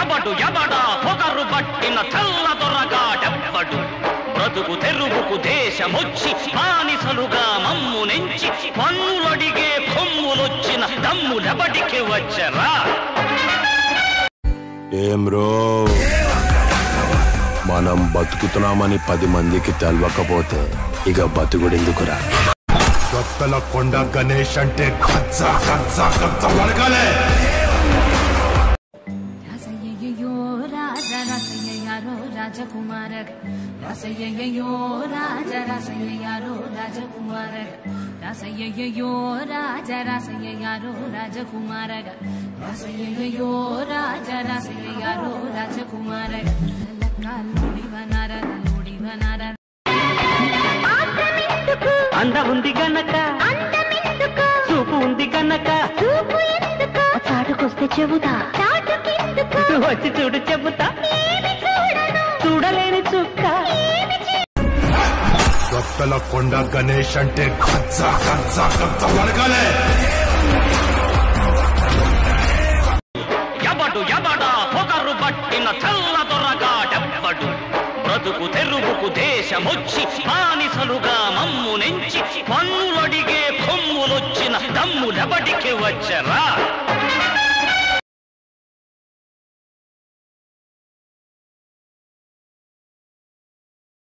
ఎవడు ఎవడా పొగరు పట్టిన చల్ల దొరగాడెవ్వడు బ్రతుకు తెరుగుకు దేశమొచ్చి బానిసలుగా మమ్ము నెంచి పన్నులడిగే కొమ్ములొచ్చిన దమ్ములెవడికి వచ్చరా ఏం రో మనం బతుకుతున్నామని పది మందికి తెలవకపోతే ఇక బతుకుడెందుకురా కొత్తల కొండ గణేష్ అంటే కచ్చ కచ్చ కచ్చ వడకాలే రసయ్యయ్యో రాజ రసయ్యారో రాజకుమార రసయ్యయ్యో రాజ రసయ్యారో రాజకుమార రసయ్యయ్యో రాజ రసయ్యారో రాజకుమార రసయ్యయ్యో రాజ రసయ్యారో రాజకుమార లక్కలోడి వనార లోడి వనార అందం ఉంది గనక చూపు ఉంది గనక చాటుకొస్తే చెబుతా వచ్చి చూడు చెబుతా చూడలేని చుక్క కొత్తల కొండ గణేష్ అంటే కచ్చ కచ్చ కచ్చ వడకాలే ఎవడు ఎవడా పొగరు పట్టిన చల్ల దొరగాడెవ్వడు బ్రతుకు తెరుగుకు దేశమొచ్చి బానిసలుగా మమ్ము నెంచి పన్నులడిగే కొమ్ములొచ్చిన దమ్ములెవడికి వచ్చరా